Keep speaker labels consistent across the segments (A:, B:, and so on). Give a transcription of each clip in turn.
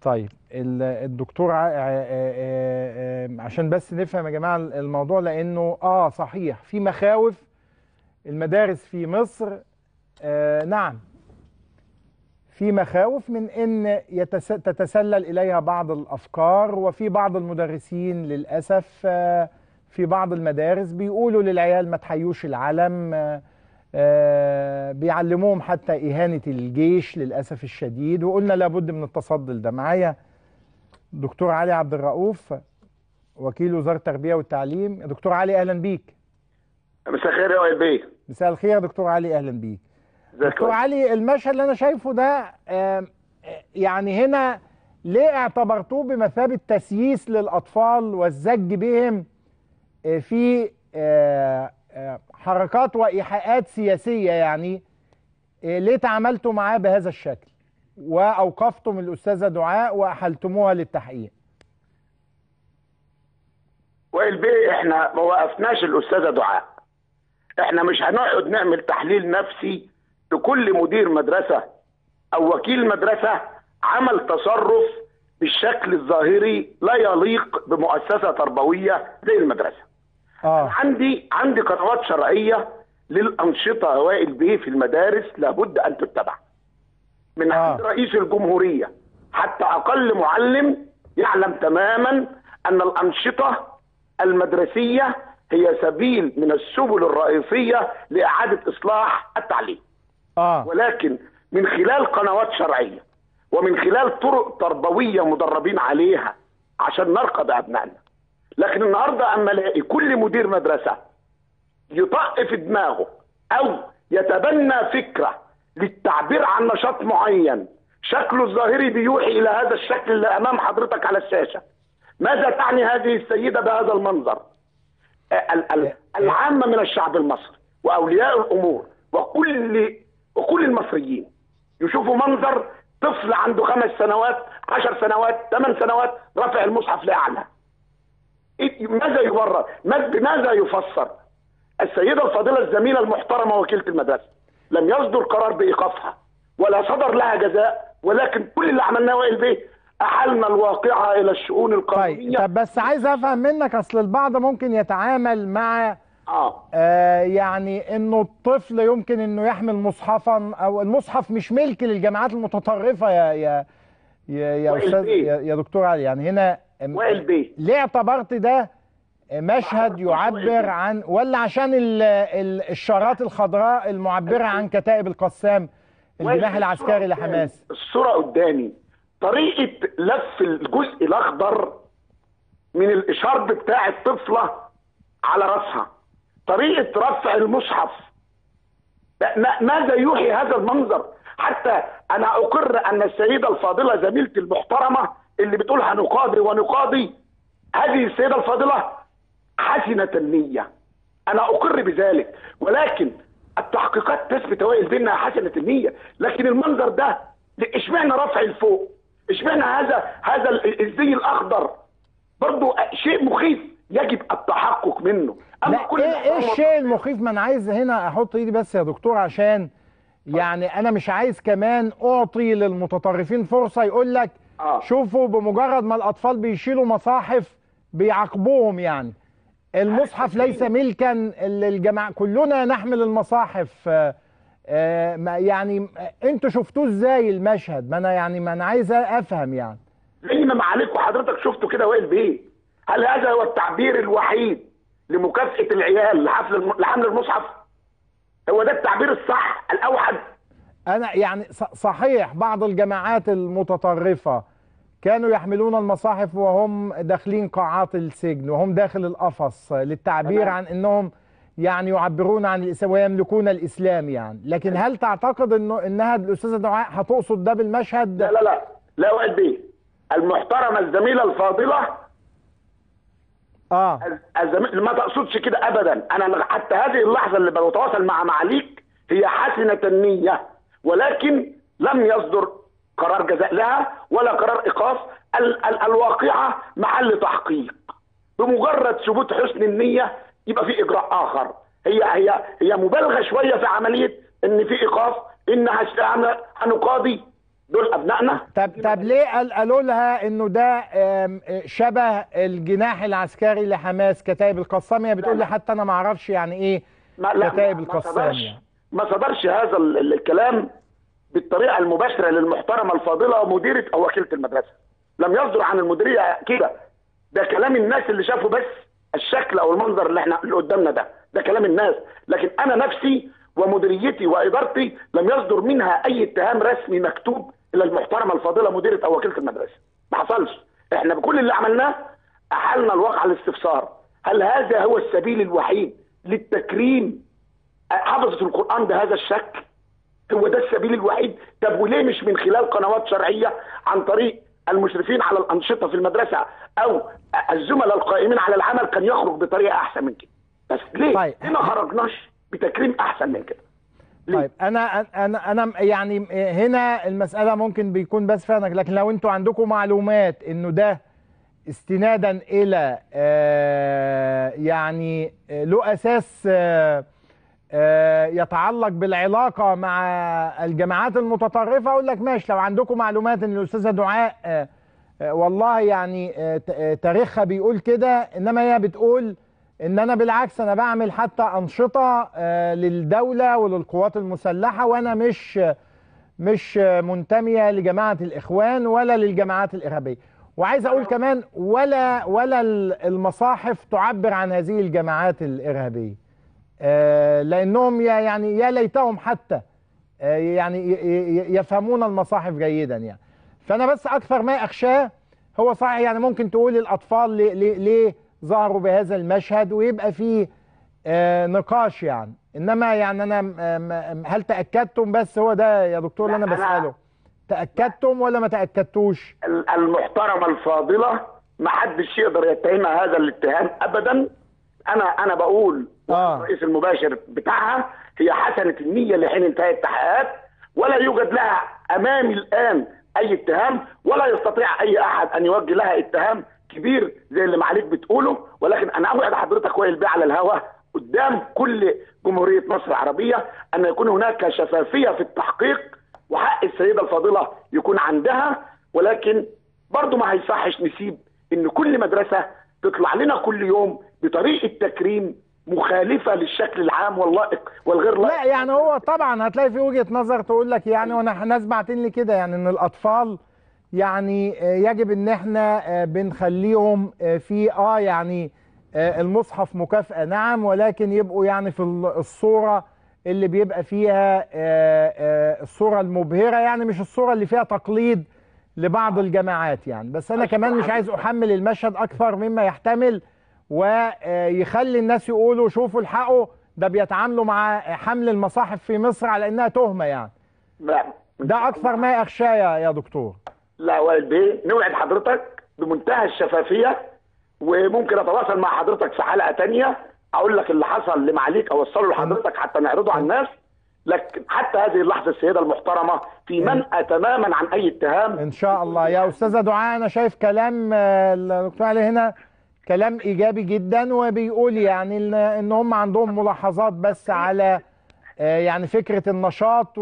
A: طيب ال- الدكتور ع- ع- ع- ع- عشان بس نفهم يا جماعه الموضوع لانه اه صحيح في مخاوف المدارس في مصر آه نعم في مخاوف من ان يتس تتسلل اليها بعض الافكار وفي بعض المدرسين للاسف آه في بعض المدارس بيقولوا للعيال ما تحيوش العلم آه آه بيعلموهم حتى إهانة الجيش للأسف الشديد وقلنا لابد من التصدي لده معايا دكتور علي عبد الرؤوف وكيل وزارة التربية والتعليم دكتور علي أهلا بيك
B: مساء الخير يا وائل بيه
A: مساء الخير يا دكتور علي أهلا بيك
B: ازيك
A: دكتور
B: يا
A: علي المشهد اللي أنا شايفه ده آه، يعني هنا ليه اعتبرتوه بمثابة تسييس للأطفال والزج بهم آه، في آه، آه، حركات وإيحاءات سياسية يعني آه، ليه تعاملتوا معاه بهذا الشكل وأوقفتم الأستاذة دعاء وأحلتموها للتحقيق
B: وائل بيه احنا ما وقفناش الاستاذه دعاء احنا مش هنقعد نعمل تحليل نفسي لكل مدير مدرسه او وكيل مدرسه عمل تصرف بالشكل الظاهري لا يليق بمؤسسه تربويه زي المدرسه
A: آه
B: عندي عندي قنوات شرعيه للانشطه يا وائل بيه في المدارس لابد ان تتبع من
A: آه.
B: عند رئيس الجمهوريه حتى اقل معلم يعلم تماما ان الانشطه المدرسيه هي سبيل من السبل الرئيسيه لاعاده اصلاح التعليم
A: آه
B: ولكن من خلال قنوات شرعيه ومن خلال طرق تربويه مدربين عليها عشان نرقب ابنائنا لكن النهارده اما الاقي كل مدير مدرسه يطق في دماغه او يتبنى فكره للتعبير عن نشاط معين شكله الظاهري بيوحي الى هذا الشكل اللي امام حضرتك على الشاشه ماذا تعني هذه السيده بهذا المنظر ال- ال- العامه من الشعب المصري واولياء الامور وكل وكل المصريين يشوفوا منظر طفل عنده خمس سنوات عشر سنوات ثمان سنوات رفع المصحف لاعلى إيه- ماذا يبرر ما- بماذا يفسر السيدة الفاضلة الزميلة المحترمة وكيلة المدرسة لم يصدر قرار بإيقافها ولا صدر لها جزاء ولكن كل اللي عملناه وائل بيه أحلنا الواقعة إلى الشؤون
A: طيب
B: القانونية
A: طب بس عايز أفهم منك أصل البعض ممكن يتعامل مع
B: آه
A: آه يعني انه الطفل يمكن انه يحمل مصحفا او المصحف مش ملك للجامعات المتطرفه يا يا يا, يا
B: وائل
A: استاذ
B: بيه.
A: يا, يا دكتور علي يعني هنا أم-
B: وائل بيه
A: ليه اعتبرت ده مشهد
B: وائل
A: يعبر
B: بيه.
A: عن ولا عشان ال ال الشارات الخضراء المعبره عن كتائب القسام الجناح
B: وائل،
A: العسكري
B: الصورة قدامي.
A: لحماس
B: الصورة قدامي طريقة لف الجزء الأخضر من الإشارب بتاع الطفلة على رأسها طريقة رفع المصحف ما- ماذا يوحي هذا المنظر حتى أنا أقر أن السيدة الفاضلة زميلتي المحترمة اللي بتقول هنقاضي ونقاضي هذه السيدة الفاضلة حسنة النية أنا أقر بذلك ولكن التحقيقات تثبت وائل بيه انها حسنة النية لكن المنظر ده اشمعنى رفع الفوق اشمعنى هذا هذا ال- الزي الأخضر برضو شيء مخيف يجب التحقق منه أما
A: لا
B: كل
A: ايه ايه
B: الاحترام
A: الشيء المخيف ما انا عايز هنا احط ايدي بس يا دكتور عشان يعني انا مش عايز كمان اعطي للمتطرفين فرصه يقول لك
B: آه.
A: شوفوا بمجرد ما الاطفال بيشيلوا مصاحف بيعاقبوهم يعني المصحف ليس ملكا للجماعه كلنا نحمل المصاحف آه، آه، ما- يعني آه، انتوا شفتوه ازاي المشهد ما انا يعني ما انا عايز افهم يعني
B: زي ما معاليك وحضرتك شفته كده وائل بيه هل هذا هو التعبير الوحيد لمكافأة العيال لحفل الم- لحمل المصحف هو ده التعبير الصح الأوحد
A: انا يعني ص- صحيح بعض الجماعات المتطرفه كانوا يحملون المصاحف وهم داخلين قاعات السجن وهم داخل القفص للتعبير
B: تمام.
A: عن انهم يعني يعبرون عن الاسلام ويملكون الاسلام يعني لكن هل تعتقد انه انها الاستاذه دعاء هتقصد ده بالمشهد
B: لا لا لا لا وائل بيه المحترمة الزميلة الفاضلة
A: اه
B: الزميل ما تقصدش كده ابدا انا حتى هذه اللحظه اللي بتواصل مع معاليك هي حسنه النيه ولكن لم يصدر قرار جزاء لها ولا قرار ايقاف ال- ال- الواقعه محل تحقيق بمجرد ثبوت حسن النيه يبقى في اجراء اخر هي هي هي مبالغه شويه في عمليه ان في ايقاف ان هش- هن- هنقاضي دول ابنائنا
A: طب طب ليه قال قالوا لها انه ده آم، آه، شبه الجناح العسكري لحماس كتائب القسام هي بتقول لي
B: لا.
A: حتى انا ما اعرفش يعني ايه
B: ما لا
A: كتائب
B: ما- ما
A: القسام
B: صدرش
A: يعني.
B: ما صدرش هذا ال- ال- الكلام بالطريقه المباشره للمحترمه الفاضله مديره او وكيله المدرسه لم يصدر عن المديريه كده ده كلام الناس اللي شافوا بس الشكل او المنظر اللي احنا اللي قدامنا ده ده كلام الناس لكن انا نفسي ومديريتي وادارتي لم يصدر منها اي اتهام رسمي مكتوب الى المحترمه الفاضله مديره او وكيله المدرسه ما حصلش احنا بكل اللي عملناه احلنا الواقع الاستفسار هل هذا هو السبيل الوحيد للتكريم حفظت القرآن بهذا الشكل هو ده السبيل الوحيد طب وليه مش من خلال قنوات شرعية عن طريق المشرفين على الأنشطة في المدرسة أو الزملاء القائمين على العمل كان يخرج بطريقة أحسن من كده بس ليه؟
A: طيب.
B: ليه ما خرجناش بتكريم أحسن من كده؟ ليه؟
A: طيب انا انا انا يعني هنا المساله ممكن بيكون بس فعلا لكن لو انتوا عندكم معلومات انه ده استنادا الى آه، يعني آه، له اساس آه، آه، يتعلق بالعلاقه مع الجماعات المتطرفه اقول لك ماشي لو عندكم معلومات ان الاستاذه دعاء آه، آه، والله يعني آه، ت- آه، تاريخها بيقول كده انما هي بتقول ان انا بالعكس انا بعمل حتى انشطه آه، للدوله وللقوات المسلحه وانا مش مش منتميه لجماعه الاخوان ولا للجماعات الارهابيه وعايز اقول كمان ولا ولا المصاحف تعبر عن هذه الجماعات الارهابيه آه، لانهم يا- يعني يا ليتهم حتى آه، يعني ي- ي- يفهمون المصاحف جيدا يعني فانا بس اكثر ما اخشاه هو صحيح يعني ممكن تقول الاطفال ليه, ليه, ليه ظهروا بهذا المشهد ويبقى فيه آه، نقاش يعني انما يعني انا م- م- هل تاكدتم بس هو ده يا دكتور اللي
B: لا،
A: انا
B: أنا-
A: بساله تاكدتم ولا ما تاكدتوش
B: ال- المحترمه الفاضله ما حدش يقدر يتهمها هذا الاتهام ابدا انا انا بقول
A: آه.
B: الرئيس المباشر بتاعها هي حسنه النيه لحين انتهاء التحقيقات ولا يوجد لها امامي الان اي اتهام ولا يستطيع اي احد ان يوجه لها اتهام كبير زي اللي معاليك بتقوله ولكن انا اوعد حضرتك وائل بيه على الهواء قدام كل جمهوريه مصر العربيه ان يكون هناك شفافيه في التحقيق وحق السيده الفاضله يكون عندها ولكن برضه ما هيصحش نسيب ان كل مدرسه تطلع لنا كل يوم بطريقه تكريم مخالفه للشكل العام واللائق والغير لائق
A: لا يعني هو طبعا هتلاقي في وجهة نظر تقول لك يعني وانا ناس باعتين لي كده يعني ان الاطفال يعني آه، يجب ان احنا آه، بنخليهم آه، في اه يعني آه، المصحف مكافأة نعم ولكن يبقوا يعني في ال- الصورة اللي بيبقى فيها آه، آه، الصورة المبهرة يعني مش الصورة اللي فيها تقليد لبعض الجماعات يعني بس انا كمان مش عايز احمل المشهد اكثر مما يحتمل ويخلي الناس يقولوا شوفوا الحقوا ده بيتعاملوا مع حمل المصاحف في مصر على انها تهمه يعني
B: لا
A: ده اكثر ما اخشاه يا يا دكتور
B: لا وائل بيه نوعد حضرتك بمنتهى الشفافيه وممكن اتواصل مع حضرتك في حلقه تانية اقول لك اللي حصل لمعاليك اوصله لحضرتك حتى نعرضه على الناس لكن حتى هذه اللحظه السيده المحترمه في منأى تماما عن اي اتهام
A: ان شاء الله يا استاذه دعاء انا شايف كلام آه، الدكتور علي هنا كلام ايجابي جدا وبيقول يعني ان إن هم عندهم ملاحظات بس على آه، يعني فكره النشاط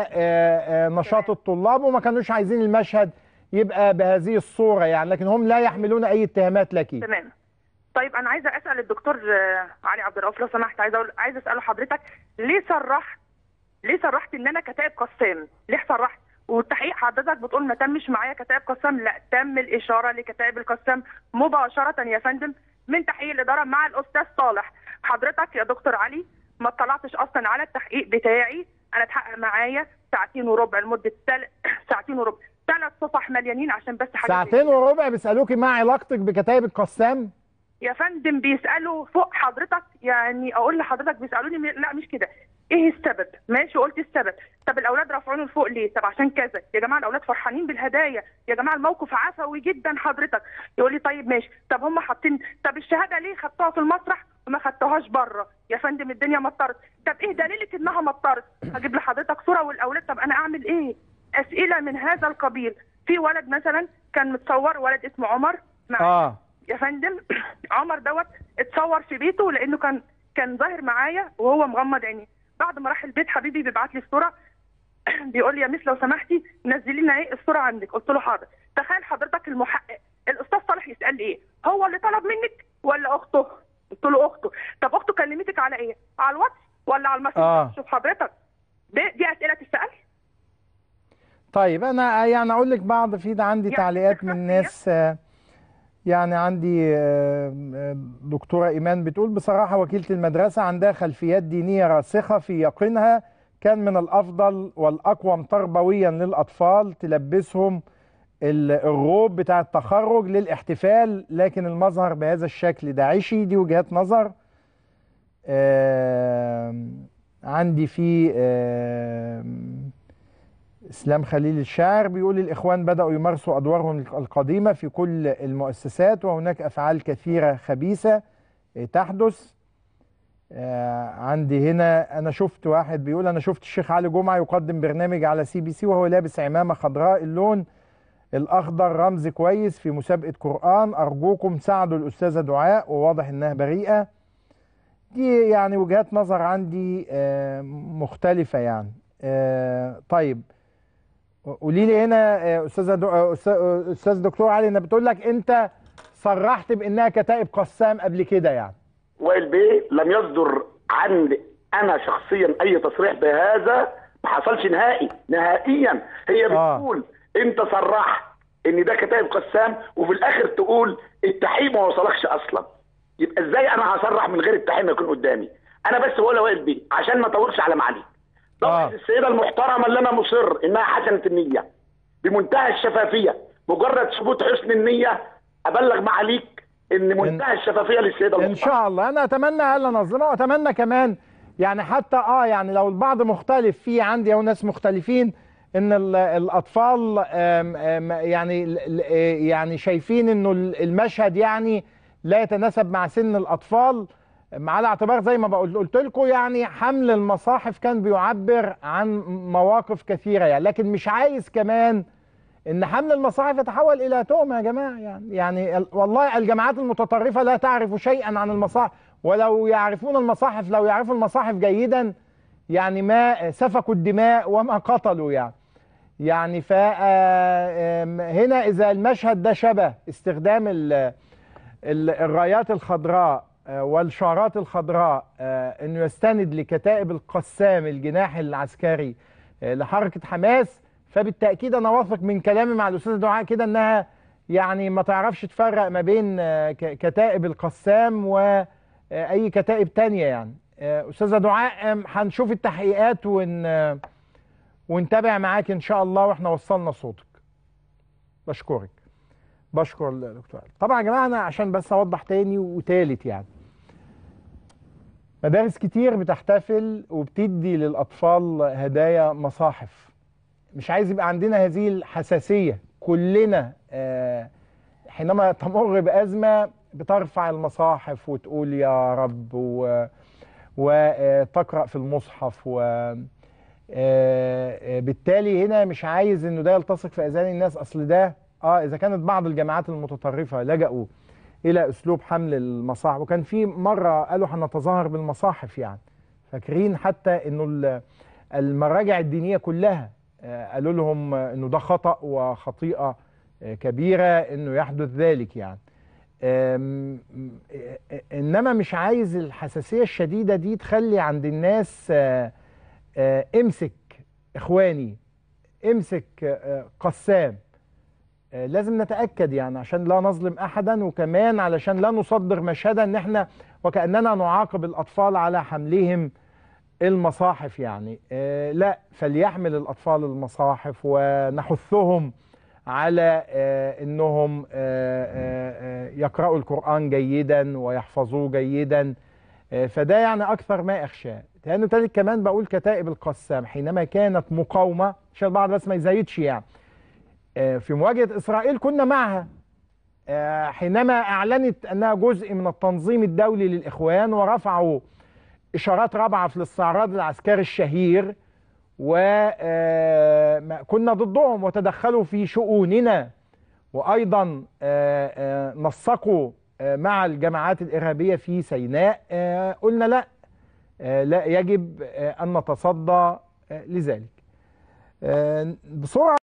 A: ونشاط الطلاب وما كانوش عايزين المشهد يبقى بهذه الصوره يعني لكن هم لا يحملون اي اتهامات لك
C: تمام طيب انا عايزه اسال الدكتور آه، علي عبد الرؤوف لو سمحت عايزه اقول عايزه اساله حضرتك ليه صرحت ليه صرحت ان انا كتائب قسام ليه صرحت والتحقيق حضرتك بتقول ما تمش معايا كتائب قسام لا تم الاشاره لكتائب القسام مباشره يا فندم من تحقيق الاداره مع الاستاذ صالح حضرتك يا دكتور علي ما اطلعتش اصلا على التحقيق بتاعي انا اتحقق معايا ساعتين وربع لمده تل... ساعتين وربع ثلاث صفح مليانين عشان بس حاجه زي
A: ساعتين
C: كده.
A: وربع بيسالوكي ما علاقتك بكتائب القسام
C: يا فندم بيسالوا فوق حضرتك يعني اقول لحضرتك بيسالوني م- لا مش كده ايه السبب ماشي قلت السبب طب الاولاد رافعين لفوق ليه طب عشان كذا يا جماعه الاولاد فرحانين بالهدايا يا جماعه الموقف عفوي جدا حضرتك يقول لي طيب ماشي طب هم حاطين طب الشهاده ليه خدتوها في المسرح وما خدتوهاش بره يا فندم الدنيا مطرت طب ايه دليلك انها مطرت هجيب لحضرتك صوره والاولاد طب انا اعمل ايه اسئله من هذا القبيل في ولد مثلا كان متصور ولد اسمه عمر مع
A: اه
C: يا فندم عمر دوت اتصور في بيته لانه كان كان ظاهر معايا وهو مغمض عينيه بعد ما راح البيت حبيبي بيبعت لي الصوره بيقول لي يا ميس لو سمحتي نزلي لنا ايه الصوره عندك قلت له حاضر تخيل حضرتك المحقق الاستاذ صالح يسال لي ايه هو اللي طلب منك ولا اخته قلت له اخته طب اخته كلمتك على ايه على الواتس ولا على الماسنجر
A: آه.
C: شوف حضرتك دي, دي اسئله تسال
A: طيب انا يعني اقول لك بعض في ده عندي
C: يعني
A: تعليقات من
C: تخفي
A: ناس آه، يعني عندي آه، آه، دكتورة إيمان بتقول بصراحة وكيلة المدرسة عندها خلفيات دينية راسخة في يقينها كان من الأفضل والأقوم تربويا للأطفال تلبسهم ال- الروب بتاع التخرج للاحتفال لكن المظهر بهذا الشكل داعشي دي وجهات نظر آم، عندي في آم، اسلام خليل الشاعر بيقول الاخوان بداوا يمارسوا ادوارهم القديمه في كل المؤسسات وهناك افعال كثيره خبيثه آه، تحدث آه، عندي هنا انا شفت واحد بيقول انا شفت الشيخ علي جمعه يقدم برنامج على سي بي سي وهو لابس عمامه خضراء اللون الاخضر رمز كويس في مسابقه قران ارجوكم ساعدوا الاستاذه دعاء وواضح انها بريئه دي يعني وجهات نظر عندي آه، مختلفه يعني آه، طيب قولي لي هنا آه، استاذه دو... آه، أستاذ- استاذ دكتور علي انا بتقول لك انت صرحت بانها كتائب قسام قبل كده يعني
B: وائل بيه لم يصدر عن انا شخصيا اي تصريح بهذا ما حصلش نهائي نهائيا هي
A: آه.
B: بتقول انت صرحت ان ده كتائب قسام وفي الاخر تقول التحقيق ما وصلكش اصلا يبقى ازاي انا هصرح من غير التحقيق ما يكون قدامي انا بس بقول يا وائل بيه عشان ما اطولش على معاليك
A: آه.
B: طبعا السيده المحترمه اللي انا مصر انها حسنه النيه بمنتهى الشفافيه مجرد ثبوت حسن النيه ابلغ معاليك ان منتهى الشفافيه للسيده
A: ان
B: المحترمه
A: شاء الله انا اتمنى الا نظلمه واتمنى كمان يعني حتى اه يعني لو البعض مختلف في عندي او ناس مختلفين ان ال- الاطفال آم آم يعني ل- ل- يعني شايفين انه ال- المشهد يعني لا يتناسب مع سن الاطفال على اعتبار زي ما بقول قلت لكم يعني حمل المصاحف كان بيعبر عن مواقف كثيره يعني لكن مش عايز كمان ان حمل المصاحف يتحول الى تهمه يا جماعه يعني يعني ال- والله الجماعات المتطرفه لا تعرف شيئا عن المصاحف ولو يعرفون المصاحف لو يعرفوا المصاحف جيدا يعني ما سفكوا الدماء وما قتلوا يعني يعني ف آم، هنا اذا المشهد ده شبه استخدام ال- ال- الرايات الخضراء آه، والشعارات الخضراء آه، انه يستند لكتائب القسام الجناح العسكري آه، لحركه حماس فبالتاكيد انا واثق من كلامي مع الاستاذه دعاء كده انها يعني ما تعرفش تفرق ما بين آه، ك- كتائب القسام واي كتائب تانية يعني آه، استاذه دعاء آم، هنشوف التحقيقات ون آه، ونتابع معاك ان شاء الله واحنا وصلنا صوتك بشكرك بشكر الدكتور علي. طبعا يا جماعه انا عشان بس اوضح تاني وتالت يعني مدارس كتير بتحتفل وبتدي للاطفال هدايا مصاحف مش عايز يبقى عندنا هذه الحساسيه كلنا آه، حينما تمر بازمه بترفع المصاحف وتقول يا رب و وتقرا في المصحف و آه، آه، بالتالي هنا مش عايز انه ده يلتصق في اذهان الناس اصل ده اه اذا كانت بعض الجماعات المتطرفه لجأوا الى اسلوب حمل المصاحف وكان في مره قالوا هنتظاهر بالمصاحف يعني فاكرين حتى انه ال- المراجع الدينيه كلها آه، قالوا لهم آه، انه ده خطأ وخطيئه آه، كبيره انه يحدث ذلك يعني آم، آه، آه، انما مش عايز الحساسيه الشديده دي تخلي عند الناس آه، آه، امسك اخواني امسك آه، قسام آه، لازم نتاكد يعني عشان لا نظلم احدا وكمان علشان لا نصدر مشهدا ان احنا وكاننا نعاقب الاطفال على حملهم المصاحف يعني آه، لا فليحمل الاطفال المصاحف ونحثهم على آه، انهم آه، آه، آه، يقرأوا القرآن جيدا ويحفظوه جيدا آه، فده يعني اكثر ما اخشاه لانه تالت كمان بقول كتائب القسام حينما كانت مقاومه عشان البعض بس ما يزايدش يعني آه، في مواجهه اسرائيل كنا معها آه، حينما اعلنت انها جزء من التنظيم الدولي للاخوان ورفعوا اشارات رابعه في الاستعراض العسكري الشهير وكنا ضدهم وتدخلوا في شؤوننا وايضا آه، آه، نسقوا آه، مع الجماعات الارهابيه في سيناء آه، قلنا لا آه، لا يجب آه، ان نتصدى آه، لذلك آه، بسرعه